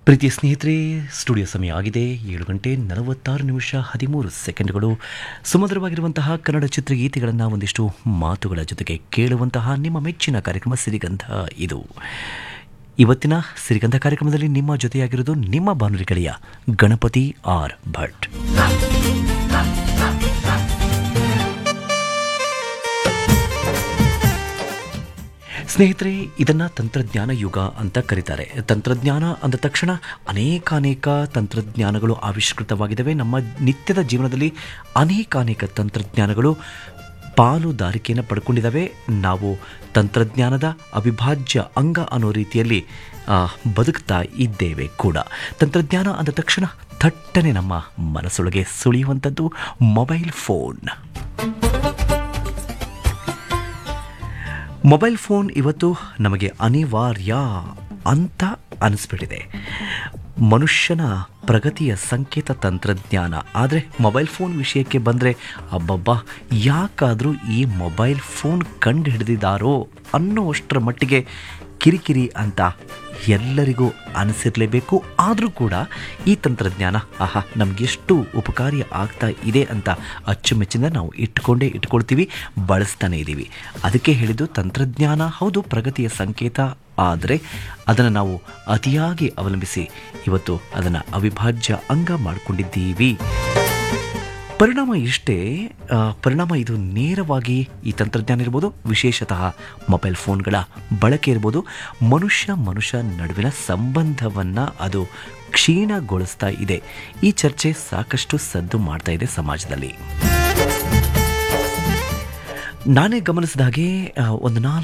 ಪ್ರೀತಿಯ ಸ್ನೇಹಿತರೆ ಸ್ಟುಡಿಯೋ ಸಮಯ ಆಗಿದೆ ಏಳು ಗಂಟೆ ನಲವತ್ತಾರು ನಿಮಿಷ ಹದಿಮೂರು ಸೆಕೆಂಡ್ಗಳು ಸುಮಧುರವಾಗಿರುವಂತಹ ಕನ್ನಡ ಚಿತ್ರಗೀತೆಗಳನ್ನು ಒಂದಿಷ್ಟು ಮಾತುಗಳ ಜೊತೆಗೆ ಕೇಳುವಂತಹ ನಿಮ್ಮ ಮೆಚ್ಚಿನ ಕಾರ್ಯಕ್ರಮ ಸಿರಿಗಂಧ ಇದು ಇವತ್ತಿನ ಸಿರಿಗಂಧ ಕಾರ್ಯಕ್ರಮದಲ್ಲಿ ನಿಮ್ಮ ಜೊತೆಯಾಗಿರೋದು ನಿಮ್ಮ ಬಾನುಲಿ ಗೆಳೆಯ ಗಣಪತಿ ಆರ್ ಭಟ್ ಸ್ನೇಹಿತರೆ ಇದನ್ನ ತಂತ್ರಜ್ಞಾನ ಯುಗ ಅಂತ ಕರೀತಾರೆ ತಂತ್ರಜ್ಞಾನ ಅಂದ ತಕ್ಷಣ ಅನೇಕಾನೇಕ ತಂತ್ರಜ್ಞಾನಗಳು ಆವಿಷ್ಕೃತವಾಗಿದ್ದಾವೆ ನಮ್ಮ ನಿತ್ಯದ ಜೀವನದಲ್ಲಿ ಅನೇಕಾನೇಕ ತಂತ್ರಜ್ಞಾನಗಳು ಪಾಲುದಾರಿಕೆಯನ್ನು ಪಡ್ಕೊಂಡಿದ್ದಾವೆ ನಾವು ತಂತ್ರಜ್ಞಾನದ ಅವಿಭಾಜ್ಯ ಅಂಗ ಅನ್ನೋ ರೀತಿಯಲ್ಲಿ ಆ, ಬದುಕ್ತಾ ಇದ್ದೇವೆ ಕೂಡ ತಂತ್ರಜ್ಞಾನ ಅಂದ ತಕ್ಷಣ ಥಟ್ಟನೆ ನಮ್ಮ ಮನಸ್ಸೊಳಗೆ ಸುಳಿಯುವಂಥದ್ದು ಮೊಬೈಲ್ ಫೋನ್ ಮೊಬೈಲ್ ಫೋನ್ ಇವತ್ತು ನಮಗೆ ಅನಿವಾರ್ಯ ಅಂತ ಅನಿಸ್ಬಿಟ್ಟಿದೆ ಮನುಷ್ಯನ ಪ್ರಗತಿಯ ಸಂಕೇತ ತಂತ್ರಜ್ಞಾನ ಆದರೆ ಮೊಬೈಲ್ ಫೋನ್ ವಿಷಯಕ್ಕೆ ಬಂದರೆ ಅಬ್ಬಬ್ಬಾ ಯಾಕಾದರೂ ಈ ಮೊಬೈಲ್ ಫೋನ್ ಕಂಡು ಹಿಡಿದಿದ್ದಾರೋ ಅನ್ನೋಷ್ಟರ ಮಟ್ಟಿಗೆ ಕಿರಿಕಿರಿ ಅಂತ ಎಲ್ಲರಿಗೂ ಅನಿಸಿರಲೇಬೇಕು ಆದರೂ ಕೂಡ ಈ ತಂತ್ರಜ್ಞಾನ ಆಹಾ ನಮಗೆಷ್ಟು ಉಪಕಾರಿ ಆಗ್ತಾ ಇದೆ ಅಂತ ಅಚ್ಚುಮೆಚ್ಚಿಂದ ನಾವು ಇಟ್ಕೊಂಡೇ ಇಟ್ಕೊಳ್ತೀವಿ ಬಳಸ್ತಾನೆ ಇದ್ದೀವಿ ಅದಕ್ಕೆ ಹೇಳಿದ್ದು ತಂತ್ರಜ್ಞಾನ ಹೌದು ಪ್ರಗತಿಯ ಸಂಕೇತ ಆದರೆ ಅದನ್ನು ನಾವು ಅತಿಯಾಗಿ ಅವಲಂಬಿಸಿ ಇವತ್ತು ಅದನ್ನು ಅವಿಭಾಜ್ಯ ಅಂಗ ಮಾಡಿಕೊಂಡಿದ್ದೀವಿ ಪರಿಣಾಮ ಇಷ್ಟೇ ಆ, ಪರಿಣಾಮ ಇದು ನೇರವಾಗಿ ಈ ತಂತ್ರಜ್ಞಾನ ಇರ್ಬೋದು ವಿಶೇಷತಃ ಮೊಬೈಲ್ ಫೋನ್ಗಳ ಬಳಕೆ ಇರ್ಬೋದು ಮನುಷ್ಯ ಮನುಷ್ಯ ನಡುವಿನ ಸಂಬಂಧವನ್ನು ಅದು ಕ್ಷೀಣಗೊಳಿಸ್ತಾ ಇದೆ ಈ ಚರ್ಚೆ ಸಾಕಷ್ಟು ಸದ್ದು ಮಾಡ್ತಾ ಇದೆ ಸಮಾಜದಲ್ಲಿ ನಾನೇ ಗಮನಿಸಿದ ಹಾಗೆ ಆ, ಒಂದು ನಾಲ್ಕು